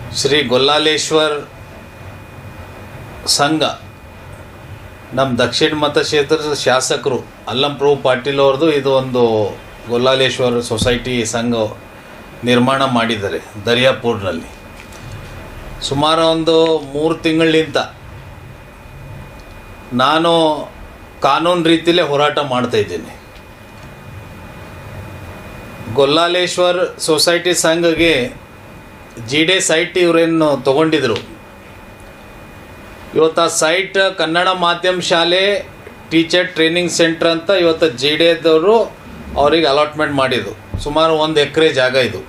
ಶ್ರೀ ಗೊಲ್ಲಾಲೇಶ್ವರ್ ಸಂಘ ನಮ್ಮ ದಕ್ಷಿಣ ಮತಕ್ಷೇತ್ರದ ಶಾಸಕರು ಅಲ್ಲಂ ಪ್ರಭು ಪಾಟೀಲ್ ಅವ್ರದ್ದು ಇದು ಒಂದು ಗೊಲ್ಲಾಲೇಶ್ವರ ಸೊಸೈಟಿ ಸಂಘ ನಿರ್ಮಾಣ ಮಾಡಿದ್ದಾರೆ ದರ್ಯಾಪುರ್ನಲ್ಲಿ ಸುಮಾರು ಒಂದು ಮೂರು ತಿಂಗಳಿಂದ ನಾನು ಕಾನೂನು ರೀತಿಯಲ್ಲೇ ಹೋರಾಟ ಮಾಡ್ತಾ ಇದ್ದೀನಿ ಗೊಲ್ಲಾಲೇಶ್ವರ್ ಸೊಸೈಟಿ ಸಂಘಗೆ ಜಿ ಡೆ ಸೈಟ್ ಇವರೇನು ತೊಗೊಂಡಿದ್ರು ಇವತ್ತು ಆ ಸೈಟ್ ಕನ್ನಡ ಮಾಧ್ಯಮ ಶಾಲೆ ಟೀಚರ್ ಟ್ರೈನಿಂಗ್ ಸೆಂಟ್ರ್ ಅಂತ ಇವತ್ತು ಜಿ ಡೆದವರು ಅವ್ರಿಗೆ ಅಲಾಟ್ಮೆಂಟ್ ಮಾಡಿದ್ದು ಸುಮಾರು ಒಂದು ಎಕರೆ ಜಾಗ ಇದು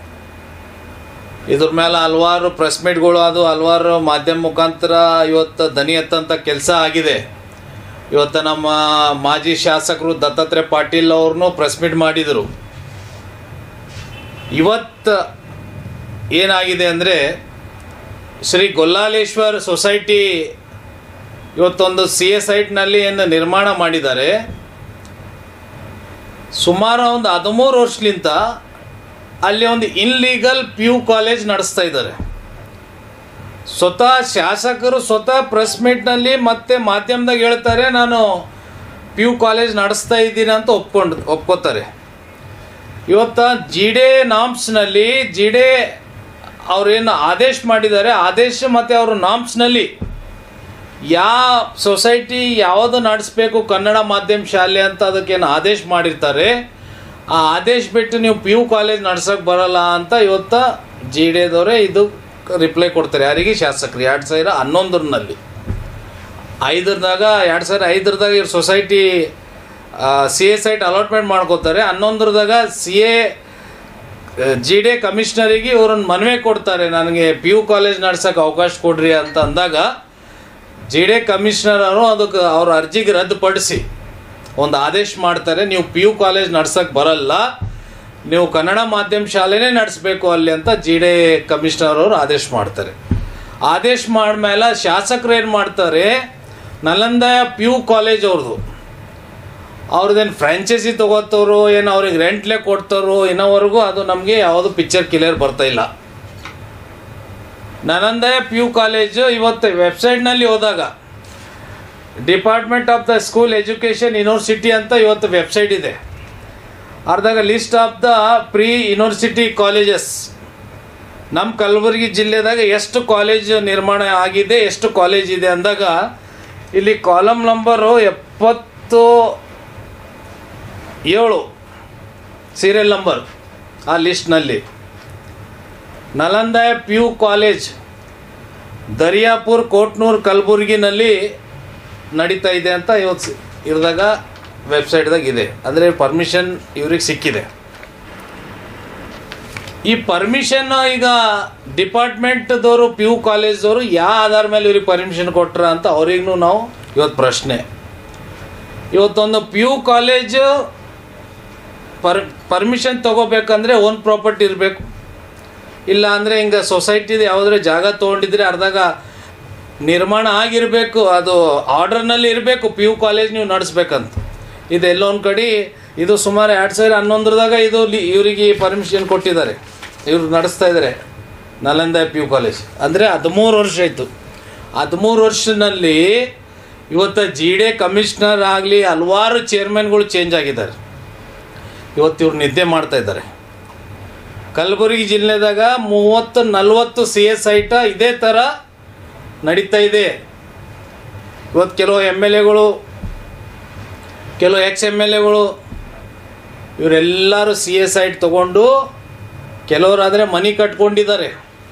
ಇದ್ರ ಮೇಲೆ ಹಲವಾರು ಪ್ರೆಸ್ ಮೀಟ್ಗಳು ಅದು ಹಲವಾರು ಮಾಧ್ಯಮ ಮುಖಾಂತರ ಇವತ್ತು ದನಿ ಎತ್ತಂಥ ಕೆಲಸ ಆಗಿದೆ ಇವತ್ತು ನಮ್ಮ ಮಾಜಿ ಶಾಸಕರು ದತ್ತಾತ್ರೇಯ ಪಾಟೀಲ್ ಅವ್ರನ್ನೂ ಪ್ರೆಸ್ ಮೀಟ್ ಮಾಡಿದರು ಇವತ್ತು ಏನಾಗಿದೆ ಅಂದರೆ ಶ್ರೀ ಗೊಲ್ಲಾಲೇಶ್ವರ್ ಸೊಸೈಟಿ ಇವತ್ತೊಂದು ಸಿ ಎ ಸೈಟ್ನಲ್ಲಿ ಏನು ನಿರ್ಮಾಣ ಮಾಡಿದ್ದಾರೆ ಸುಮಾರು ಒಂದು ಹದಿಮೂರು ವರ್ಷಲಿಂದ ಅಲ್ಲಿ ಒಂದು ಇನ್ಲೀಗಲ್ ಪಿ ಯು ಕಾಲೇಜ್ ನಡೆಸ್ತಾ ಇದ್ದಾರೆ ಸ್ವತಃ ಶಾಸಕರು ಸ್ವತಃ ಪ್ರೆಸ್ ಮೀಟ್ನಲ್ಲಿ ಮತ್ತೆ ಮಾಧ್ಯಮದಾಗ ಹೇಳ್ತಾರೆ ನಾನು ಪಿ ಯು ಕಾಲೇಜ್ ನಡೆಸ್ತಾ ಇದ್ದೀನಿ ಅಂತ ಒಪ್ಕೊಂಡು ಒಪ್ಕೋತಾರೆ ಇವತ್ತು ಜಿ ಡೆ ನಾಮ್ಸ್ನಲ್ಲಿ ಜಿ ಡೆ ಅವ್ರೇನು ಆದೇಶ ಮಾಡಿದ್ದಾರೆ ಆದೇಶ ಮತ್ತು ಅವರು ನಾಮ್ಸ್ನಲ್ಲಿ ಯಾವ ಸೊಸೈಟಿ ಯಾವುದು ನಡೆಸಬೇಕು ಕನ್ನಡ ಮಾಧ್ಯಮ ಶಾಲೆ ಅಂತ ಅದಕ್ಕೇನು ಆದೇಶ ಮಾಡಿರ್ತಾರೆ ಆ ಆದೇಶ ಬಿಟ್ಟು ನೀವು ಪಿ ಯು ಕಾಲೇಜ್ ನಡ್ಸೋಕೆ ಬರಲ್ಲ ಅಂತ ಇವತ್ತು ಜಿ ಡೆದವರೇ ಇದು ರಿಪ್ಲೈ ಕೊಡ್ತಾರೆ ಯಾರಿಗೆ ಶಾಸಕರು ಎರಡು ಸಾವಿರ ಹನ್ನೊಂದರಲ್ಲಿ ಐದರದಾಗ ಎರಡು ಸಾವಿರ ಐದರದಾಗ ಇವ್ರು society C A site allotment ಮಾಡ್ಕೋತಾರೆ ಹನ್ನೊಂದರದಾಗ ಸಿ ಎ ಜಿ ಡೆ ಕಮಿಷನರಿಗೆ ಇವ್ರನ್ನ ಮನವಿ ಕೊಡ್ತಾರೆ ನನಗೆ ಪಿ ಯು ಕಾಲೇಜ್ ನಡ್ಸೋಕೆ ಅವಕಾಶ ಕೊಡ್ರಿ ಅಂತ ಅಂದಾಗ ಜಿ ಡೆ ಕಮಿಷನರ್ ಅವರು ಅದಕ್ಕೆ ಅವ್ರ ಅರ್ಜಿಗೆ ರದ್ದುಪಡಿಸಿ ಒಂದು ಆದೇಶ ಮಾಡ್ತಾರೆ ನೀವು ಪಿ ಯು ಕಾಲೇಜ್ ನಡ್ಸೋಕೆ ಬರಲ್ಲ ನೀವು ಕನ್ನಡ ಮಾಧ್ಯಮ ಶಾಲೆನೇ ನಡೆಸಬೇಕು ಅಲ್ಲಿ ಅಂತ ಜಿ ಡೆ ಕಮಿಷನರ್ ಅವರು ಆದೇಶ ಮಾಡ್ತಾರೆ ಆದೇಶ ಮಾಡ್ಮೇಲೆ ಶಾಸಕರು ಏನು ಮಾಡ್ತಾರೆ ನಲಂದ ಪಿ ಯು ಕಾಲೇಜ್ ಅವ್ರದ್ದು ಅವ್ರದ್ದೇನು ಫ್ರ್ಯಾಂಚೈಸಿ ತೊಗೋತವ್ರು ಏನು ಅವ್ರಿಗೆ ರೆಂಟ್ಲೇ ಕೊಡ್ತಾರೋ ಇನ್ನೋವರೆಗೂ ಅದು ನಮಗೆ ಯಾವುದು ಪಿಕ್ಚರ್ ಕ್ಲಿಯರ್ ಬರ್ತಾ ಇಲ್ಲ ನಲಂದ ಪಿ ಯು ಕಾಲೇಜು ಇವತ್ತು ವೆಬ್ಸೈಟ್ನಲ್ಲಿ ಹೋದಾಗ department of the school education university ಅಂತ ಇವತ್ತು ವೆಬ್ಸೈಟ್ ಇದೆ ಅರ್ಧಾಗ list of the pre university colleges ನಮ್ಮ ಕಲಬುರಗಿ ಜಿಲ್ಲೆದಾಗ ಎಷ್ಟು ಕಾಲೇಜ್ ನಿರ್ಮಾಣ ಆಗಿದೆ ಎಷ್ಟು ಕಾಲೇಜ್ ಇದೆ ಅಂದಾಗ ಇಲ್ಲಿ ಕಾಲಮ್ ನಂಬರು ಎಪ್ಪತ್ತು ಏಳು ಸೀರಿಯಲ್ ನಂಬರ್ ಆ ಲಿಸ್ಟ್ನಲ್ಲಿ Nalanda P U college Dariyapur Kotnur ಕಲಬುರ್ಗಿನಲ್ಲಿ ನಡೀತಾ ಇದೆ ಅಂತ ಇವತ್ತು ಇರಿದಾಗ ವೆಬ್ಸೈಟ್ದಾಗ ಇದೆ ಅಂದರೆ ಪರ್ಮಿಷನ್ ಇವ್ರಿಗೆ ಸಿಕ್ಕಿದೆ ಈ ಪರ್ಮಿಷನ್ ಈಗ ಡಿಪಾರ್ಟ್ಮೆಂಟ್ದವರು ಪಿ ಯು ಕಾಲೇಜ್ದವರು ಯಾವ ಆಧಾರ ಮೇಲೆ ಇವ್ರಿಗೆ ಪರ್ಮಿಷನ್ ಕೊಟ್ರ ಅಂತ ಅವ್ರಿಗೂ ನಾವು ಇವತ್ತು ಪ್ರಶ್ನೆ ಇವತ್ತೊಂದು P U college per permission ತೊಗೋಬೇಕಂದ್ರೆ ಓನ್ ಪ್ರಾಪರ್ಟಿ ಇರಬೇಕು ಇಲ್ಲ ಅಂದರೆ ಹಿಂಗೆ ಸೊಸೈಟಿದು ಯಾವುದಾದ್ರು ಜಾಗ ತೊಗೊಂಡಿದ್ರೆ ಅರ್ಧಾಗ ನಿರ್ಮಾಣ ಆಗಿರಬೇಕು ಅದು ಆರ್ಡರ್ನಲ್ಲಿ ಇರಬೇಕು ಪಿ ಯು ಕಾಲೇಜ್ ನೀವು ನಡೆಸ್ಬೇಕಂತ ಇದು ಎಲ್ಲೊಂದು ಕಡೆ ಇದು ಸುಮಾರು ಎರಡು ಸಾವಿರ ಹನ್ನೊಂದರದಾಗ ಇದು ಲಿ ಇವರಿಗೆ ಪರ್ಮಿಷನ್ ಕೊಟ್ಟಿದ್ದಾರೆ ಇವ್ರು ನಡೆಸ್ತಾ ಇದ್ದಾರೆ ನಲಂದ ಪಿ ಯು ಕಾಲೇಜ್ ಅಂದರೆ ಹದಿಮೂರು ವರ್ಷ ಆಯಿತು ಹದಿಮೂರು ವರ್ಷದಲ್ಲಿ ಇವತ್ತು ಜಿ ಡೆ ಕಮಿಷನರ್ ಆಗಲಿ ಹಲವಾರು ಚೇರ್ಮನ್ಗಳು ಚೇಂಜ್ ಆಗಿದ್ದಾರೆ ಇವತ್ತು ಇವ್ರು ನಿದ್ದೆ ಮಾಡ್ತಾ ಇದ್ದಾರೆ ಕಲಬುರಗಿ ಜಿಲ್ಲೆದಾಗ ಮೂವತ್ತು ನಲ್ವತ್ತು ಸಿ ಎಸ್ ಐಟ ಇದೇ ಥರ ನಡೀತಾ ಇದೆ ಇವತ್ತು ಕೆಲವು ಎಮ್ ಎಲ್ ಎಗಳು ಕೆಲವು ಎಕ್ಸ್ ಎಮ್ ಎಲ್ ಎಗಳು ಇವರೆಲ್ಲರೂ ಸಿ ಎಸ್ ಐಟ್ ತೊಗೊಂಡು ಕೆಲವರಾದರೆ ಮನಿ ಕಟ್ಕೊಂಡಿದ್ದಾರೆ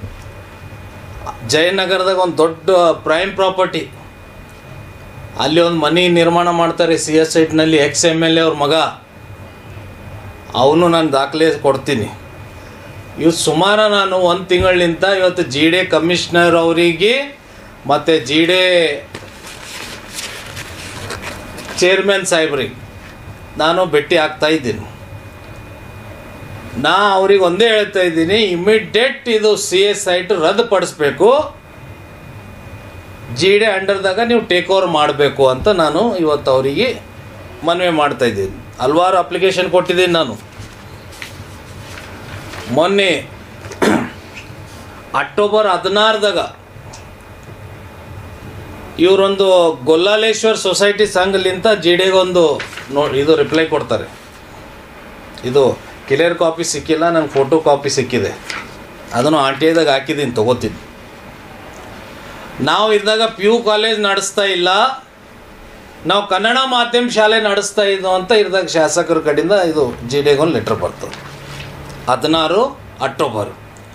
ಜಯನಗರದಾಗ ಒಂದು ದೊಡ್ಡ ಪ್ರೈಮ್ ಪ್ರಾಪರ್ಟಿ ಅಲ್ಲಿ ಒಂದು ಮನಿ ನಿರ್ಮಾಣ ಮಾಡ್ತಾರೆ ಸಿ ಎಸ್ ಐಟ್ನಲ್ಲಿ ಎಕ್ಸ್ ಎಮ್ ಎಲ್ ಎ ಅವ್ರ ಮಗ ಅವನು ನಾನು ದಾಖಲೆ ಕೊಡ್ತೀನಿ ಇವತ್ತು ಸುಮಾರು ನಾನು ಒಂದು ತಿಂಗಳಿಂದ ಇವತ್ತು ಜಿ ಡೆ ಕಮಿಷನರ್ ಅವರಿಗೆ ಮತ್ತು ಜಿ ಡೆ ಚೇರ್ಮನ್ ಸಾಹೇಬ್ರಿಗೆ ನಾನು ಭೇಟಿ ಆಗ್ತಾ ಇದ್ದೀನಿ ನಾ ಅವ್ರಿಗೆ ಒಂದೇ ಹೇಳ್ತಾ ಇದ್ದೀನಿ ಇಮಿಡಿಯೇಟ್ ಇದು ಸಿ ಎಸ್ ಸೈಟ್ ರದ್ದುಪಡಿಸ್ಬೇಕು ಜಿ ಡೆ ಅಂಡರ್ದಾಗ ನೀವು ಟೇಕ್ ಓವರ್ ಮಾಡಬೇಕು ಅಂತ ನಾನು ಇವತ್ತು ಅವರಿಗೆ ಮನವಿ ಮಾಡ್ತಾ ಇದ್ದೀನಿ ಹಲ್ವಾರು ಅಪ್ಲಿಕೇಶನ್ ಕೊಟ್ಟಿದ್ದೀನಿ ನಾನು ಮೊನ್ನೆ ಅಕ್ಟೋಬರ್ ಹದಿನಾರದಾಗ ಇವರೊಂದು ಗೊಲ್ಲಾಲೇಶ್ವರ್ ಸೊಸೈಟಿ ಸಂಘಲಿಂತ ಜಿ ಡಿಗೊಂದು ನೋ ಇದು ರಿಪ್ಲೈ ಕೊಡ್ತಾರೆ ಇದು ಕ್ಲಿಯರ್ ಕಾಪಿ ಸಿಕ್ಕಿಲ್ಲ ನನಗೆ ಫೋಟೋ ಕಾಪಿ ಸಿಕ್ಕಿದೆ ಅದನ್ನು ಆರ್ ಟಿ ಐದಾಗ ಹಾಕಿದ್ದೀನಿ ತೊಗೋತೀನಿ ನಾವು ಇದ್ದಾಗ ಪಿ ಯು ಕಾಲೇಜ್ ನಡೆಸ್ತಾ ಇಲ್ಲ ನಾವು ಕನ್ನಡ ಮಾಧ್ಯಮ ಶಾಲೆ ನಡೆಸ್ತಾ ಇದ್ದು ಅಂತ ಇದ್ದಾಗ ಶಾಸಕರ ಕಡೆಯಿಂದ ಇದು ಜಿ ಡಿಗೊಂದು ಲೆಟ್ರ್ ಬರ್ತದೆ ಹದಿನಾರು ಅಕ್ಟೋಬರ್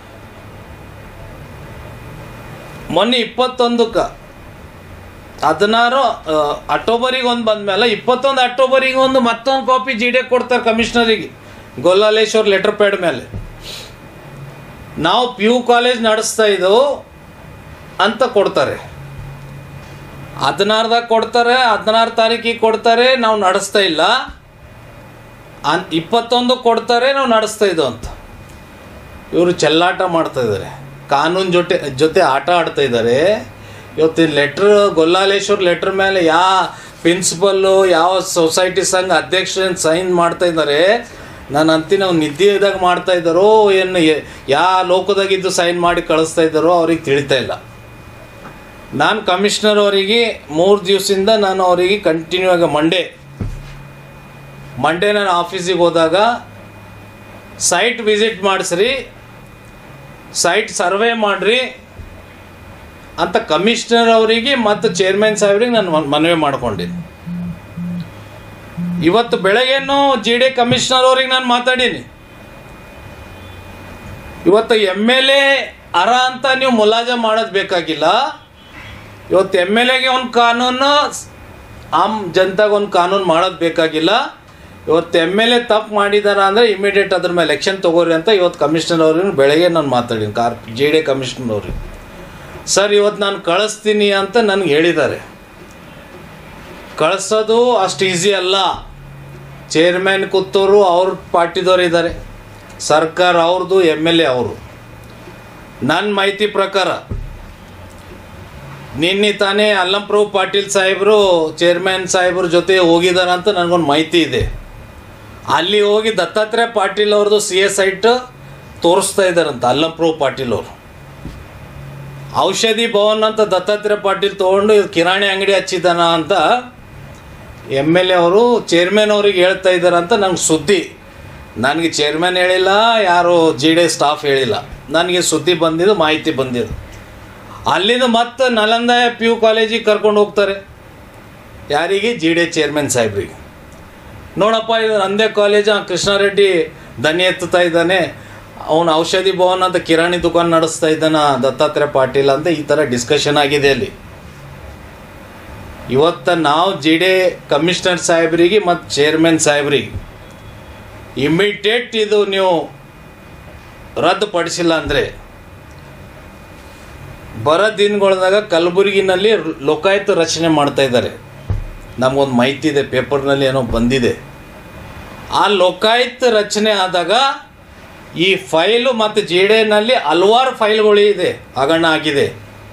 ಮೊನ್ನೆ ಇಪ್ಪತ್ತೊಂದಕ್ಕೆ ಹದಿನಾರು ಆ, ಅಕ್ಟೋಬರಿಗೆ ಒಂದು ಬಂದಮೇಲೆ ಇಪ್ಪತ್ತೊಂದು ಅಕ್ಟೋಬರಿಗೆ ಒಂದು ಮತ್ತೊಂದು ಕಾಪಿ ಜಿ ಡಿ ಕೊಡ್ತಾರೆ ಕಮಿಷನರಿಗೆ ಗೊಲ್ಲಾಲೇಶ್ವರ್ ಲೆಟರ್ ಪ್ಯಾಡ್ ಮೇಲೆ ನಾವು ಪಿ ಯು ಕಾಲೇಜ್ ನಡೆಸ್ತಾ ಇದ್ದೆವು ಅಂತ ಕೊಡ್ತಾರೆ ಹದಿನಾರದಾಗ ಕೊಡ್ತಾರೆ ಹದಿನಾರು ತಾರೀಕಿಗೆ ಕೊಡ್ತಾರೆ ನಾವು ನಡೆಸ್ತಾ ಇಲ್ಲ ಅನ್ ಇಪ್ಪತ್ತೊಂದು ಕೊಡ್ತಾರೆ ನಾವು ನಡೆಸ್ತಾ ಇದ್ದೋ ಅಂತ ಇವರು ಚೆಲ್ಲಾಟ ಮಾಡ್ತಾ ಇದ್ದಾರೆ ಕಾನೂನು ಜೊತೆ ಜೊತೆ ಆಟ ಆಡ್ತಾ ಇದ್ದಾರೆ ಇವತ್ತು ಲೆಟ್ರ್ ಗೊಲ್ಲಾಲೇಶ್ವರ್ ಲೆಟ್ರ್ ಮೇಲೆ ಯಾವ ಪ್ರಿನ್ಸಿಪಲ್ಲು ಯಾವ ಸೊಸೈಟಿ ಸಂಘ ಅಧ್ಯಕ್ಷ ಸೈನ್ ಮಾಡ್ತಾ ಇದ್ದಾರೆ ನಾನು ಅಂತೀನಿ ಅವ್ನು ನಿದ್ದೆದಾಗ ಮಾಡ್ತಾ ಇದ್ದಾರೋ ಏನು ಎ- ಯಾವ ಲೋಕದಾಗಿದ್ದು ಸೈನ್ ಮಾಡಿ ಕಳಿಸ್ತಾ ಇದ್ದಾರೋ ಅವ್ರಿಗೆ ತಿಳಿತಾ ಇಲ್ಲ ನಾನು ಕಮಿಷನರ್ ಅವರಿಗೆ ಮೂರು ದಿವಸದಿಂದ ನಾನು ಅವರಿಗೆ ಕಂಟಿನ್ಯೂ ಆಗಿ ಮಂಡೇ ಮಂಡೇ ನಾನು ಆಫೀಸಿಗೆ ಹೋದಾಗ ಸೈಟ್ ವಿಸಿಟ್ ಮಾಡಿಸ್ರಿ ಸೈಟ್ ಸರ್ವೆ ಮಾಡಿರಿ ಅಂತ ಕಮಿಷನರ್ ಅವರಿಗೆ ಮತ್ತು ಚೇರ್ಮನ್ ಸಾಹೇಬ್ರಿಗೆ ನಾನು ಮನ್- ಮನವಿ ಮಾಡ್ಕೊಂಡಿನಿ ಇವತ್ತು ಬೆಳಗ್ಗೆನೂ ಜಿ ಡಿ ಕಮಿಷನರ್ ಅವ್ರಿಗೆ ನಾನು ಮಾತಾಡೀನಿ ಇವತ್ತು ಎಮ್ ಎಲ್ ಎ ಅರ ಅಂತ ನೀವು ಮುಲಾಜ ಮಾಡೋದು ಬೇಕಾಗಿಲ್ಲ ಇವತ್ತು ಎಮ್ ಎಲ್ ಎಗೆ ಒಂದು ಕಾನೂನು ಆಮ್ ಜನತಾಗ ಒಂದು ಕಾನೂನು ಮಾಡೋದು ಬೇಕಾಗಿಲ್ಲ ಇವತ್ತು ಎಮ್ ಎಲ್ ಎ ತಪ್ಪು ಮಾಡಿದಾರ ಅಂದರೆ ಇಮಿಡಿಯೇಟ್ ಅದ್ರ ಮೇಲೆ ಎಲೆಕ್ಷನ್ ತಗೋರಿ ಅಂತ ಇವತ್ತು ಕಮಿಷನರ್ ಅವ್ರಿಗೆ ಬೆಳಗ್ಗೆ ನಾನು ಮಾತಾಡೀನಿ ಕಾರ್ ಜೆ ಡಿ ಕಮಿಷನರ್ ಅವ್ರಿಗೆ ಸರ್ ಇವತ್ತು ನಾನು ಕಳಿಸ್ತೀನಿ ಅಂತ ನನಗೆ ಹೇಳಿದ್ದಾರೆ ಕಳಿಸೋದು ಅಷ್ಟು ಈಸಿ ಅಲ್ಲ ಚೇರ್ಮನ್ ಕೂತವರು ಅವ್ರ ಪಾರ್ಟಿದವ್ರು ಇದ್ದಾರೆ ಸರ್ಕಾರ ಅವ್ರದ್ದು ಎಮ್ ಎಲ್ ಎ ಅವರು ನನ್ನ ಮಾಹಿತಿ ಪ್ರಕಾರ ನಿನ್ನೆ ತಾನೇ ಅಲ್ಲಂಪ್ರಭು ಪಾಟೀಲ್ ಸಾಹೇಬರು ಚೇರ್ಮನ್ ಸಾಹೇಬ್ರ ಜೊತೆ ಹೋಗಿದ್ದಾರೆ ಅಂತ ನನಗೊಂದು ಮಾಹಿತಿ ಇದೆ ಅಲ್ಲಿ ಹೋಗಿ ದತ್ತಾತ್ರೇಯ ಪಾಟೀಲ್ ಅವ್ರದ್ದು ಸಿ ಎಸ್ ಸೈಟ್ ತೋರಿಸ್ತಾ ಇದ್ದಾರಂತ ಅಲ್ಲಂಪ್ರಭು ಪಾಟೀಲ್ ಅವರು ಔಷಧಿ ಭವನ್ ಅಂತ ದತ್ತಾತ್ರೇಯ ಪಾಟೀಲ್ ತೊಗೊಂಡು ಇದು ಕಿರಾಣಿ ಅಂಗಡಿ ಹಚ್ಚಿದ್ದಾನ ಅಂತ ಎಮ್ ಎಲ್ ಎ ಅವರು ಚೇರ್ಮನ್ ಅವ್ರಿಗೆ ಹೇಳ್ತಾ ಇದ್ದಾರೆ ಅಂತ ನಂಗೆ ಸುದ್ದಿ ನನಗೆ ಚೇರ್ಮನ್ ಹೇಳಿಲ್ಲ ಯಾರು ಜಿ ಡಿ ಸ್ಟಾಫ್ ಹೇಳಿಲ್ಲ ನನಗೆ ಸುದ್ದಿ ಬಂದಿದ್ದು ಮಾಹಿತಿ ಬಂದಿದ್ದು ಅಲ್ಲಿಂದ ಮತ್ತೆ ನಲಂದ ಪಿ ಯು ಕಾಲೇಜಿಗೆ ಕರ್ಕೊಂಡು ಹೋಗ್ತಾರೆ ಯಾರಿಗೆ ಜಿ ಡಿ ಚೇರ್ಮನ್ ಸಾಹೇಬ್ರಿಗೆ ನೋಡಪ್ಪ ಇದು ನಂದೇ ಕಾಲೇಜ್ ಕೃಷ್ಣಾರೆಡ್ಡಿ ದನಿ ಎತ್ತುತ್ತಾ ಇದ್ದಾನೆ ಅವನು ಔಷಧಿ ಭವನ್ ಅಂತ ಕಿರಾಣಿ ದುಕಾನ್ ನಡೆಸ್ತಾ ಇದ್ದಾನ ದತ್ತಾತ್ರೇಯ ಪಾಟೀಲ್ ಅಂತ ಈ ಥರ ಡಿಸ್ಕಷನ್ ಆಗಿದೆ ಅಲ್ಲಿ ಇವತ್ತು ನಾವು ಜಿ ಡಿ ಕಮಿಷನರ್ ಸಾಹೇಬ್ರಿಗೆ ಮತ್ತು ಚೇರ್ಮನ್ ಸಾಹೇಬ್ರಿಗೆ ಇಮಿಡಿಯೇಟ್ ಇದು ನೀವು ರದ್ದುಪಡಿಸಿಲ್ಲ ಅಂದರೆ ಬರೋ ದಿನಗಳದಾಗ ಕಲಬುರಗಿನಲ್ಲಿ ಲೋಕಾಯುಕ್ತ ರಚನೆ ಮಾಡ್ತಾ ಇದ್ದಾರೆ ನಮಗೊಂದು ಮಾಹಿತಿ ಇದೆ ಪೇಪರ್ನಲ್ಲಿ ಏನೋ ಬಂದಿದೆ ಆ ಲೋಕಾಯುಕ್ತ ರಚನೆ ಆದಾಗ ಈ ಫೈಲು ಮತ್ತು ಜಿ ಡಿನಲ್ಲಿ ಹಲವಾರು ಫೈಲ್ಗಳು ಇದೆ ಹಗರಣ ಆಗಿದೆ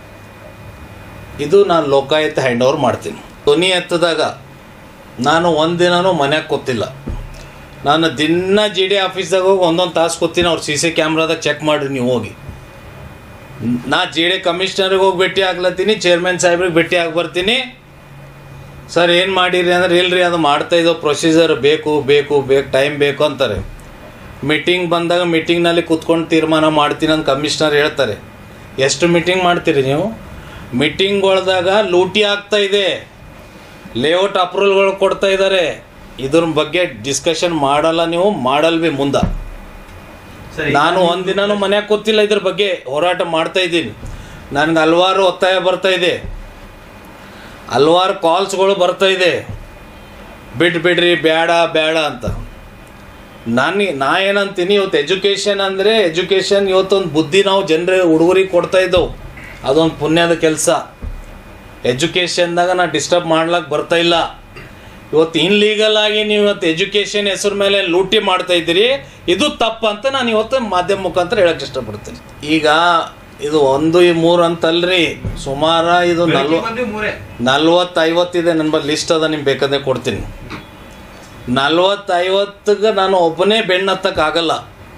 ಇದು ನಾನು ಲೋಕಾಯುಕ್ತ ಹ್ಯಾಂಡ್ ಓವರ್ ಮಾಡ್ತೀನಿ ಧ್ವನಿ ಎತ್ತದಾಗ ನಾನು ಒಂದಿನನೂ ಮನ್ಯಾಗ ಕೂತಿಲ್ಲ ನಾನು ದಿನ ಜಿ ಡಿ ಆಫೀಸ್ದಾಗ ಹೋಗಿ ಒಂದೊಂದು ತಾಸು ಕೂತೀನಿ ಅವ್ರು ಸಿ ಸಿ ಕ್ಯಾಮ್ರಾದಾಗ ಚೆಕ್ ಮಾಡಿರಿ ನೀವು ಹೋಗಿ ನಾ ಜಿ ಡಿ ಕಮಿಷನರ್ಗೆ ಹೋಗಿ ಭೇಟಿ ಆಗ್ಲತ್ತೀನಿ ಚೇರ್ಮನ್ ಸಾಹೇಬ್ರಿಗೆ ಭೇಟಿ ಆಗಿ ಬರ್ತೀನಿ ಸರ್ ಏನು ಮಾಡಿರಿ ಅಂದ್ರೆ ಇಲ್ರಿ ಅದು ಮಾಡ್ತಾ ಇದ್ದೋ ಪ್ರೊಸೀಜರ್ ಬೇಕು ಬೇಕು ಬೇಕು ಟೈಮ್ ಬೇಕು ಅಂತಾರೆ ಮೀಟಿಂಗ್ ಬಂದಾಗ ಮೀಟಿಂಗ್ನಲ್ಲಿ ಕೂತ್ಕೊಂಡು ತೀರ್ಮಾನ ಮಾಡ್ತೀನಿ ಅಂತ ಕಮಿಷನರ್ ಹೇಳ್ತಾರೆ ಎಷ್ಟು ಮೀಟಿಂಗ್ ಮಾಡ್ತೀರಿ ನೀವು ಮೀಟಿಂಗ್ಗಳ್ದಾಗ ಲೂಟಿ ಆಗ್ತಾ ಇದೆ ಲೇಔಟ್ ಅಪ್ರೂವಲ್ಗಳು ಕೊಡ್ತಾ ಇದ್ದಾರೆ ಇದ್ರ ಬಗ್ಗೆ ಡಿಸ್ಕಷನ್ ಮಾಡಲ್ಲ ನೀವು ಮಾಡಲ್ ಬಿ ಮುಂದೆ ಸರಿ ನಾನು ಒಂದಿನನೂ ಮನ್ಯಾಗ ಕೂತಿಲ್ಲ ಇದ್ರ ಬಗ್ಗೆ ಹೋರಾಟ ಮಾಡ್ತಾ ಇದ್ದೀನಿ ನನಗೆ ಹಲವಾರು ಒತ್ತಾಯ ಬರ್ತಾ ಇದೆ ಹಲವಾರು ಕಾಲ್ಸ್ಗಳು ಬರ್ತಾ ಇದೆ ಬಿಟ್ಟು ಬಿಡ್ರಿ ಬೇಡ ಬೇಡ ಅಂತ ನನಗೆ ನಾ ಏನಂತೀನಿ ಇವತ್ತು ಎಜುಕೇಷನ್ ಅಂದರೆ ಎಜುಕೇಷನ್ ಇವತ್ತೊಂದು ಬುದ್ಧಿ ನಾವು ಜನರ ಹುಡುಗರಿಗೆ ಕೊಡ್ತಾ ಇದ್ದೆವು ಅದೊಂದು ಪುಣ್ಯದ ಕೆಲಸ ಎಜುಕೇಷನ್ದಾಗ ನಾ ಡಿಸ್ಟರ್ಬ್ ಮಾಡ್ಲಿಕ್ಕೆ ಬರ್ತಾ ಇಲ್ಲ ಇವತ್ತು ಇನ್ಲೀಗಲ್ ಆಗಿ ನೀವು ಇವತ್ತು ಎಜುಕೇಷನ್ ಹೆಸರು ಮೇಲೆ ಲೂಟಿ ಮಾಡ್ತಾ ಇದ್ದೀರಿ ಇದು ತಪ್ಪು ಅಂತ ನಾನು ಇವತ್ತು ಮಾಧ್ಯಮ ಮುಖಾಂತರ ಹೇಳಕ್ಕೆ ಇಷ್ಟಪಡ್ತೀನಿ ಈಗ ಇದು ಒಂದು ಈ ಮೂರು ಅಂತಲ್ರಿ ಸುಮಾರು ಇದು ನಲ್ವ ಮಂದಿ ಮೂರೇ ನಲ್ವತ್ತು ಐವತ್ತಿದೆ ನನ್ನ ಬಳಿ ಲಿಸ್ಟ್ ಅದ ನಿಮ್ಗೆ ಬೇಕಾದ್ರೆ ಕೊಡ್ತೀನಿ ನಲ್ವತ್ತು ಐವತ್ತಿಗೆ ನಾನು ಒಬ್ಬನೇ ಬೆಣ್ಣು ಹತ್ತಕ್ಕಾಗಲ್ಲ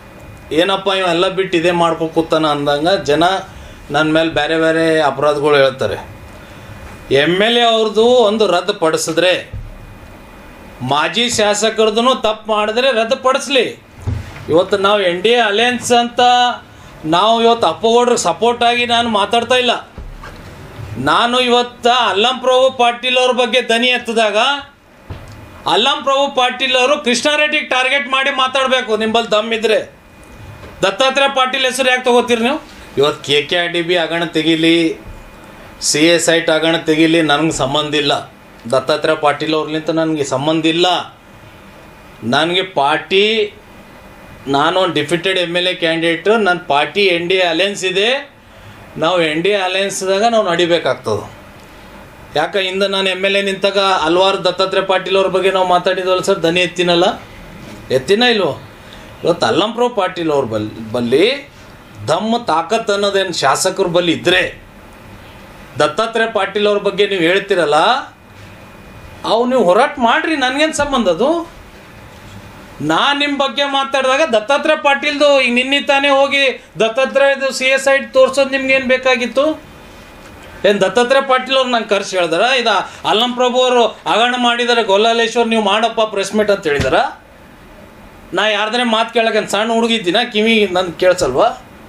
ಏನಪ್ಪ ಇವ ಎಲ್ಲ ಬಿಟ್ಟು ಇದೇ ಮಾಡ್ಕೊಂಡು ಕೂತಾನ ಅಂದಂಗೆ ಜನ ನನ್ನ ಮೇಲೆ ಬೇರೆ ಬೇರೆ ಅಪರಾಧಗಳು ಹೇಳ್ತಾರೆ ಎಮ್ ಎಲ್ ಎ ಅವ್ರದ್ದು ಒಂದು ರದ್ದು ಪಡಿಸಿದ್ರೆ ಮಾಜಿ ಶಾಸಕರದ್ದು ತಪ್ಪು ಮಾಡಿದ್ರೆ ರದ್ದುಪಡಿಸ್ಲಿ ಇವತ್ತು ನಾವು ಎನ್ ಡಿ ಎ ಅಲಯನ್ಸ್ ಅಂತ ನಾವು ಇವತ್ತು ಅಪ್ಪಗೌಡ್ರಿಗೆ ಸಪೋರ್ಟ್ ಆಗಿ ನಾನು ಮಾತಾಡ್ತಾ ಇಲ್ಲ ನಾನು ಇವತ್ತು ಅಲ್ಲಂ ಪ್ರಭು ಪಾಟೀಲ್ ಅವ್ರ ಬಗ್ಗೆ ದನಿ ಎತ್ತಿದಾಗ ಅಲ್ಲಂ ಪ್ರಭು ಪಾಟೀಲ್ ಅವರು ಕೃಷ್ಣಾರೆಡ್ಡಿಗೆ ಟಾರ್ಗೆಟ್ ಮಾಡಿ ಮಾತಾಡಬೇಕು ನಿಂಬಲ್ಲಿ ದಮ್ ಇದ್ರೆ ದತ್ತಾತ್ರೇಯ ಪಾಟೀಲ್ ಹೆಸರು ಯಾಕೆ ತಗೋತೀರಿ ನೀವು ಇವತ್ತು K K R D B ಹಗರಣ ತೆಗೀಲಿ ಸಿ ಎ ಸೈಟ್ ಹಗರಣ ತೆಗೀಲಿ ನನಗೆ ಸಂಬಂಧ ಇಲ್ಲ ದತ್ತಾತ್ರೇಯ ಪಾಟೀಲ್ ಅವ್ರಲಿಂತ ನನಗೆ ಸಂಬಂಧ ಇಲ್ಲ ನನಗೆ ಪಾರ್ಟಿ ನಾನು ಒಂದು defeated M L A candidate ನನ್ನ party N D A alliance ಇದೆ ನಾವು ಎನ್ ಡಿ ಎ ಅಲಯನ್ಸ್ದಾಗ ನಾವು ನಡಿಬೇಕಾಗ್ತದೆ ಯಾಕೆ ಹಿಂದೆ ನಾನು ಎಮ್ ಎಲ್ ಎ ನಿಂತಾಗ ಹಲ್ವಾರು ದತ್ತಾತ್ರೇಯ ಪಾಟೀಲ್ ಅವ್ರ ಬಗ್ಗೆ ನಾವು ಮಾತಾಡಿದ್ವಲ್ಲ ಸರ್ ದನಿ ಎತ್ತಿನಲ್ಲ ಎತ್ತಿನ ಇಲ್ವೋ ಇವತ್ತು ಅಲ್ಲಂಪ್ರಭು ಪಾಟೀಲ್ ಅವ್ರ ಬಲ್ ಬಲ್ಲಿ ದಮ್ಮ ತಾಕತ್ ಅನ್ನೋದೇನು ಶಾಸಕರ ಬಲ್ಲಿ ಇದ್ದರೆ ದತ್ತಾತ್ರೇಯ ಪಾಟೀಲ್ ಅವ್ರ ಬಗ್ಗೆ ನೀವು ಹೇಳ್ತೀರಲ್ಲ ಅವು ನೀವು ಹೋರಾಟ ಮಾಡಿರಿ ನನಗೇನು ಸಂಬಂಧ ಅದು ನಾ ನಿಮ್ಮ ಬಗ್ಗೆ ಮಾತಾಡಿದಾಗ ದತ್ತಾತ್ರೇಯ ಪಾಟೀಲ್ದು ಈಗ ನಿನ್ನೆ ತಾನೇ ಹೋಗಿ ದತ್ತಾತ್ರೇಯದು ಸಿ ಎಸ್ ಐಡ್ ತೋರ್ಸೋದು ನಿಮ್ಗೇನು ಬೇಕಾಗಿತ್ತು ಏನು ದತ್ತಾತ್ರೇಯ ಪಾಟೀಲ್ ಅವ್ರು ನಂಗೆ ಕರ್ಸಿ ಹೇಳ್ದಾರ ಇದು ಅಲ್ಲಂ ಪ್ರಭು ಅವರು ಹಗರಣ ಮಾಡಿದ್ದಾರೆ ಗೊಲ್ಲಾಲೇಶ್ವರ್ ನೀವು ಮಾಡಪ್ಪ ಪ್ರೆಸ್ ಮೀಟ್ ಅಂತ ಹೇಳಿದಾರ ನಾ ಯಾರ್ದಾರೆ ಮಾತು ಕೇಳಕ್ಕೆ ಸಣ್ಣ ಹುಡುಗಿದ್ದೀನ ಕಿವಿ ನನ್ಗೆ ಕೇಳಿಸಲ್ವಾ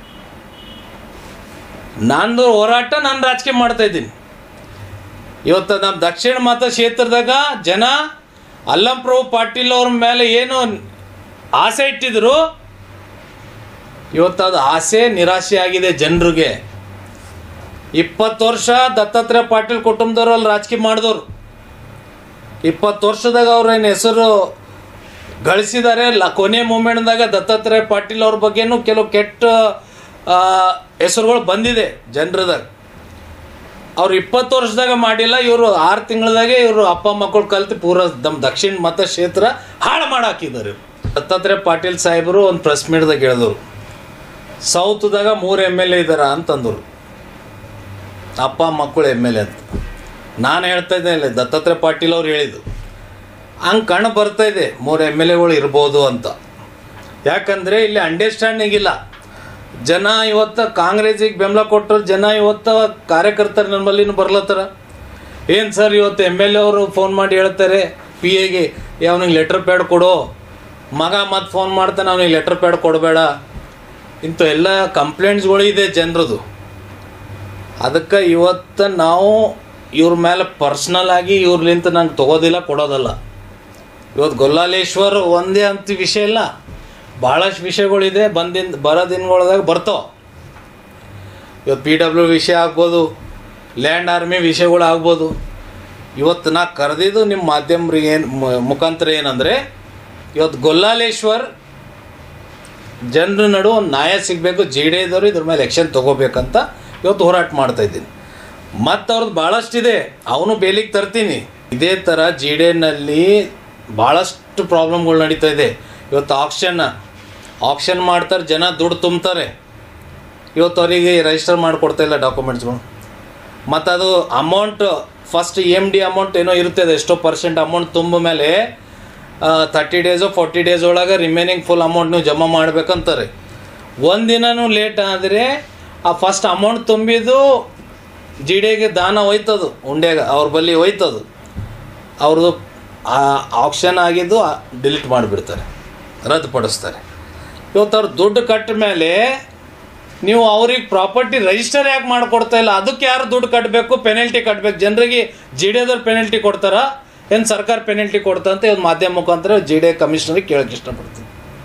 ನಂದು ಹೋರಾಟ ನಾನು ರಾಜಕೀಯ ಮಾಡ್ತಾ ಇದ್ದೀನಿ ಇವತ್ತು ನಮ್ಮ ದಕ್ಷಿಣ ಮತ ಕ್ಷೇತ್ರದಾಗ ಜನ ಅಲ್ಲಂಪ್ರಭು ಪಾಟೀಲ್ ಅವ್ರ ಮೇಲೆ ಏನು ಆಸೆ ಇಟ್ಟಿದ್ರು ಇವತ್ತು ಅದು ಆಸೆ ನಿರಾಶೆ ಆಗಿದೆ ಜನರಿಗೆ ಇಪ್ಪತ್ತು ವರ್ಷ ದತ್ತಾತ್ರೇಯ ಪಾಟೀಲ್ ಕುಟುಂಬದವ್ರು ಅಲ್ಲಿ ರಾಜಕೀಯ ಮಾಡಿದವರು ಇಪ್ಪತ್ತು ವರ್ಷದಾಗ ಅವ್ರ ಏನು ಹೆಸರು ಗಳಿಸಿದ್ದಾರೆ ಲ ಕೊನೆ ಮೂಮೆಂಟ್ದಾಗ ದತ್ತಾತ್ರೇಯ ಪಾಟೀಲ್ ಅವ್ರ ಬಗ್ಗೆನೂ ಕೆಲವು ಕೆಟ್ಟ ಆ, ಹೆಸರುಗಳು ಬಂದಿದೆ ಜನರದಾಗ ಅವ್ರು ಇಪ್ಪತ್ತು ವರ್ಷದಾಗ ಮಾಡಿಲ್ಲ ಇವರು ಆರು ತಿಂಗಳದಾಗೆ ಇವರು ಅಪ್ಪ ಮಕ್ಕಳು ಕಲ್ತು ಪೂರ ನಮ್ಮ ದಕ್ಷಿಣ ಮತ ಕ್ಷೇತ್ರ ಹಾಳು ಮಾಡಾಕಿದ್ದಾರೆ ಇವ್ರು ದತ್ತಾತ್ರೇಯ ಪಾಟೀಲ್ ಸಾಹೇಬರು ಒಂದು ಪ್ರೆಸ್ ಮೀಟ್ದಾಗ ಹೇಳಿದವರು ಸೌತ್ದಾಗ ಮೂರು ಎಮ್ ಎಲ್ ಎ ಇದ್ದಾರ ಅಂತಂದರು ಅಪ್ಪ ಮಕ್ಕಳು ಎಮ್ ಎಲ್ ಎ ಅಂತ ನಾನು ಹೇಳ್ತಾ ಇದ್ದೆ ಇಲ್ಲ ದತ್ತಾತ್ರೇಯ ಪಾಟೀಲ್ ಅವ್ರು ಹೇಳಿದ್ದು ಹಂಗೆ ಕಣ್ಣು ಬರ್ತಾ ಇದೆ ಮೂರು ಎಮ್ ಎಲ್ ಎಗಳು ಇರ್ಬೋದು ಅಂತ ಯಾಕಂದರೆ ಇಲ್ಲಿ ಅಂಡರ್ಸ್ಟ್ಯಾಂಡಿಂಗ್ ಇಲ್ಲ ಜನ ಇವತ್ತು ಕಾಂಗ್ರೆಸ್ಸಿಗೆ ಬೆಂಬಲ ಕೊಟ್ಟರು ಜನ ಇವತ್ತು ಕಾರ್ಯಕರ್ತರು ನಮ್ಮಲ್ಲಿನೂ ಬರ್ಲತ್ತಾರ ಏನು ಸರ್ ಇವತ್ತು ಎಮ್ ಎಲ್ ಎ ಅವರು ಫೋನ್ ಮಾಡಿ ಹೇಳ್ತಾರೆ ಪಿ ಎಗೆ ಅವನಿಗೆ ಲೆಟ್ರ್ ಪ್ಯಾಡ್ ಕೊಡು ಮಗ ಮತ್ತೆ ಫೋನ್ ಮಾಡ್ತಾನೆ ಅವನಿಗೆ ಲೆಟ್ರ್ ಪ್ಯಾಡ್ ಕೊಡಬೇಡ ಇಂಥ ಎಲ್ಲ ಕಂಪ್ಲೇಂಟ್ಸ್ಗಳು ಇದೆ ಜನರದು ಅದಕ್ಕೆ ಇವತ್ತು ನಾವು ಇವ್ರ ಮೇಲೆ ಪರ್ಸ್ನಲ್ ಆಗಿ ಇವ್ರಲಿಂತ ನಂಗೆ ತಗೋದಿಲ್ಲ ಕೊಡೋದಲ್ಲ ಇವತ್ತು ಗೊಲ್ಲಾಲೇಶ್ವರ್ ಒಂದೇ ಅಂತ ವಿಷಯ ಇಲ್ಲ ಭಾಳಷ್ಟು ವಿಷಯಗಳಿದೆ ಬಂದಿನ ಬರೋ ದಿನಗಳದಾಗ ಬರ್ತಾವೆ ಇವತ್ತು ಪಿ ಡಬ್ಲ್ಯೂ ವಿಷಯ ಆಗ್ಬೋದು ಲ್ಯಾಂಡ್ ಆರ್ಮಿ ವಿಷಯಗಳು ಆಗ್ಬೋದು ಇವತ್ತು ನಾ ಕರೆದಿದ್ದು ನಿಮ್ಮ ಮಾಧ್ಯಮರಿಗೆ ಏನು ಮುಖಾಂತರ ಏನಂದರೆ ಇವತ್ತು ಗೊಲ್ಲಾಲೇಶ್ವರ್ ಜನರ ನಡು ಒಂದು ನ್ಯಾಯ ಸಿಗಬೇಕು ಜಿ ಡಿ ಎದವರು ಇದ್ರ ಮೇಲೆ ಎಕ್ಷನ್ ತೊಗೋಬೇಕಂತ ಇವತ್ತು ಹೋರಾಟ ಮಾಡ್ತಾ ಇದ್ದೀನಿ ಮತ್ತು ಅವ್ರದ್ದು ಭಾಳಷ್ಟಿದೆ ಅವನು ಬೇಲಿಗೆ ತರ್ತೀನಿ ಇದೇ ಥರ ಜಿ ಡಿ ಎನಲ್ಲಿ ಭಾಳಷ್ಟು ಪ್ರಾಬ್ಲಮ್ಗಳು ನಡೀತಾ ಇದೆ ಇವತ್ತು ಆಕ್ಷನ್ ಆಕ್ಷನ್ ಮಾಡ್ತಾರೆ ಜನ ದುಡ್ಡು ತುಂಬ್ತಾರೆ ಇವತ್ತು ಅವರಿಗೆ ರಿಜಿಸ್ಟರ್ ಮಾಡಿಕೊಡ್ತಾ ಇಲ್ಲ ಡಾಕ್ಯುಮೆಂಟ್ಸ್ಗಳು ಮತ್ತು ಅದು amount first E M D amount ಏನೋ ಇರ್ತದೆ ಎಷ್ಟೋ ಪರ್ಸೆಂಟ್ ಅಮೌಂಟ್ ತುಂಬ ಮೇಲೆ ತರ್ಟಿ ಡೇಸು ಫೋರ್ಟಿ ಡೇಸ್ ಒಳಗೆ ರಿಮೈನಿಂಗ್ ಫುಲ್ ಅಮೌಂಟ್ ನೀವು ಜಮಾ ಮಾಡ್ಬೇಕಂತಾರೆ ಒಂದಿನನೂ ಲೇಟ್ ಆದರೆ ಆ ಫಸ್ಟ್ ಅಮೌಂಟ್ ತುಂಬಿದ್ದು ಜಿ ಡಿಗೆ ದಾನ ಹೋಯ್ತದು ಉಂಡ್ಯಾಗ ಅವ್ರ ಬಳಿ ಹೋಯ್ತದು ಅವ್ರದ್ದು ಆಪ್ಷನ್ ಆಗಿದ್ದು ಡಿಲೀಟ್ ಮಾಡಿಬಿಡ್ತಾರೆ ರದ್ದುಪಡಿಸ್ತಾರೆ ಇವತ್ತು ಅವ್ರು ದುಡ್ಡು ಕಟ್ಟ ಮೇಲೆ ನೀವು ಅವ್ರಿಗೆ ಪ್ರಾಪರ್ಟಿ ರಿಜಿಸ್ಟರ್ ಯಾಕೆ ಮಾಡಿಕೊಡ್ತಾ ಇಲ್ಲ ಅದಕ್ಕೆ ಯಾರು ದುಡ್ಡು ಕಟ್ಟಬೇಕು ಪೆನಲ್ಟಿ ಕಟ್ಟಬೇಕು ಜನರಿಗೆ ಜಿ ಡಿ ಎದವ್ರು ಪೆನಲ್ಟಿ ಕೊಡ್ತಾರಾ ಏನು ಸರ್ಕಾರ ಪೆನಲ್ಟಿ ಕೊಡ್ತಾ ಅಂತ ಇವತ್ತು ಮಾಧ್ಯಮ ಮುಖಾಂತರ ಜಿ ಡಿ ಎ ಕಮಿಷನರಿಗೆ ಕೇಳೋಕ್ಕೆ ಇಷ್ಟಪಡ್ತೀನಿ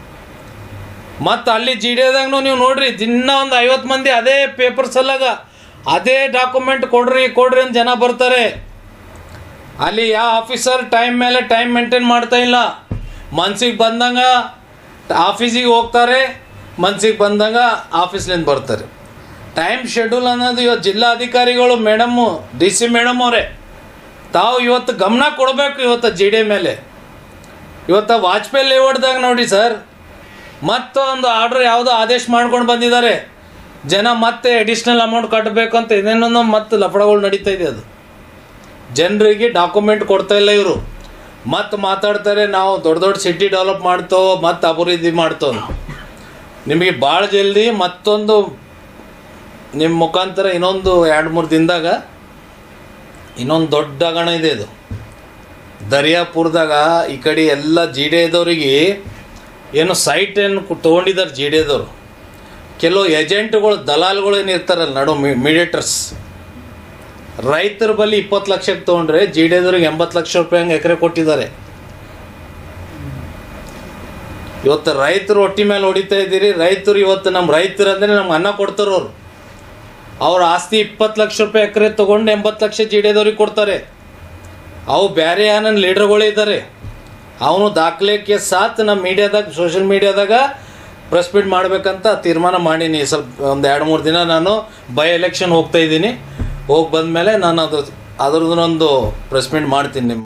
ಮತ್ತು ಅಲ್ಲಿ ಜಿ ಡಿ ಎದಾಗೂ ನೀವು ನೋಡ್ರಿ ದಿನ ಒಂದು ಐವತ್ತು ಮಂದಿ ಅದೇ ಪೇಪರ್ಸ್ ಅಲ್ಲಾಗ ಅದೇ ಡಾಕ್ಯುಮೆಂಟ್ ಕೊಡ್ರಿ ಕೊಡ್ರಿ ಅಂತ ಜನ ಬರ್ತಾರೆ ಅಲ್ಲಿ ಯಾವ ಆಫೀಸರ್ ಟೈಮ್ ಮೇಲೆ ಟೈಮ್ ಮೇಂಟೈನ್ ಮಾಡ್ತಾ ಇಲ್ಲ ಮನ್ಸಿಗೆ ಬಂದಂಗ ಆಫೀಸಿಗೆ ಹೋಗ್ತಾರೆ ಮನ್ಸಿಗೆ ಬಂದಂಗ ಆಫೀಸ್ಲಿಂದ ಬರ್ತಾರೆ ಟೈಮ್ ಶೆಡ್ಯೂಲ್ ಅನ್ನೋದು ಇವತ್ತು ಜಿಲ್ಲಾಧಿಕಾರಿಗಳು ಮೇಡಮ್ಮು ಡಿ ಸಿ ಮೇಡಮ್ ಅವರೇ ತಾವು ಇವತ್ತು ಗಮನ ಕೊಡಬೇಕು ಇವತ್ತು ಜಿ ಡಿ ಮೇಲೆ ಇವತ್ತು ವಾಜಪೇಯಿ ಲೇಔಟ್ದಾಗ ನೋಡಿ ಸರ್ ಮತ್ತೊಂದು ಆರ್ಡ್ರ್ ಯಾವುದೋ ಆದೇಶ ಮಾಡ್ಕೊಂಡು ಬಂದಿದ್ದಾರೆ ಜನ ಮತ್ತೆ ಅಡಿಷ್ನಲ್ ಅಮೌಂಟ್ ಕಟ್ಟಬೇಕು ಅಂತ ಇದೇನೋ ಮತ್ತೆ ಲಫಡಗಳು ನಡೀತಾ ಇದೆ ಅದು ಜನರಿಗೆ ಡಾಕ್ಯುಮೆಂಟ್ ಕೊಡ್ತಾ ಇಲ್ಲ ಇವರು ಮತ್ತೆ ಮಾತಾಡ್ತಾರೆ ನಾವು ದೊಡ್ಡ ದೊಡ್ಡ ಸಿಟಿ ಡೆವಲಪ್ ಮಾಡ್ತೋ ಮತ್ತೆ ಅಭಿವೃದ್ಧಿ ಮಾಡ್ತೋ ಅಂತ. ನಿಮಗೆ ಭಾಳ ಜಲ್ದಿ ಮತ್ತೊಂದು ನಿಮ್ಮ ಮುಖಾಂತರ ಇನ್ನೊಂದು ಎರಡು ಮೂರು ದಿನದಾಗ ಇನ್ನೊಂದು ದೊಡ್ಡ ಹಗರಣ ಇದೆ ಇದು ದರ್ಯಾಪುರದಾಗ ಈ ಕಡೆ ಎಲ್ಲ ಜಿ ಡಿ ಎದವ್ರಿಗೆ ಏನು ಸೈಟ್ ಏನು ತೊಗೊಂಡಿದ್ದಾರೆ ಜಿ ಡಿ ಎದವರು ಕೆಲವು ಏಜೆಂಟ್ಗಳು ದಲಾಲ್ಗಳು ಏನು ಇರ್ತಾರಲ್ಲ ನಡು ಮೀಡಿಯೇಟರ್ಸ್ ರೈತರ ಬಳಿ ಇಪ್ಪತ್ತು ಲಕ್ಷಕ್ಕೆ ತೊಗೊಂಡ್ರೆ ಜಿ ಡಿ ಎದವ್ರಿಗೆ ಎಂಬತ್ತು ಲಕ್ಷ ರೂಪಾಯಿ ಹಂಗೆ ಎಕರೆ ಕೊಟ್ಟಿದ್ದಾರೆ ಇವತ್ತು ರೈತರು ಹೊಟ್ಟಿ ಮೇಲೆ ಹೊಡಿತಾ ಇದ್ದೀರಿ ರೈತರು ಇವತ್ತು ನಮ್ಮ ರೈತರು ಅಂದರೆ ನಮ್ಗೆ ಅನ್ನ ಕೊಡ್ತಾರೆ ಅವರು ಅವ್ರ ಆಸ್ತಿ ಇಪ್ಪತ್ತು ಲಕ್ಷ ರೂಪಾಯಿ ಎಕರೆ ತೊಗೊಂಡು ಎಂಬತ್ತು ಲಕ್ಷ ಜಿ ಡಿ ಎದವ್ರಿಗೆ ಕೊಡ್ತಾರೆ ಅವು ಬೇರೆ ಏನನ್ನ ಲೀಡರ್ಗಳೇ ಇದ್ದಾರೆ ಅವನು ದಾಖಲೆಗೆ ಸಾತ್ ನಮ್ಮ ಮೀಡಿಯಾದಾಗ ಸೋಷಿಯಲ್ ಮೀಡಿಯಾದಾಗ ಪ್ರೆಸ್ ಮೀಟ್ ಮಾಡಬೇಕಂತ ತೀರ್ಮಾನ ಮಾಡೀನಿ ಸ್ವಲ್ಪ ಒಂದು ಎರಡು ಮೂರು ದಿನ ನಾನು ಬೈ ಎಲೆಕ್ಷನ್ ಹೋಗ್ತಾ ಇದ್ದೀನಿ ಹೋಗಿ ಬಂದಮೇಲೆ ನಾನು ಅದು ಅದ್ರದ್ದೊಂದು ಪ್ರೆಸ್ ಮೀಟ್ ಮಾಡ್ತೀನಿ ನಿಮ್ಮ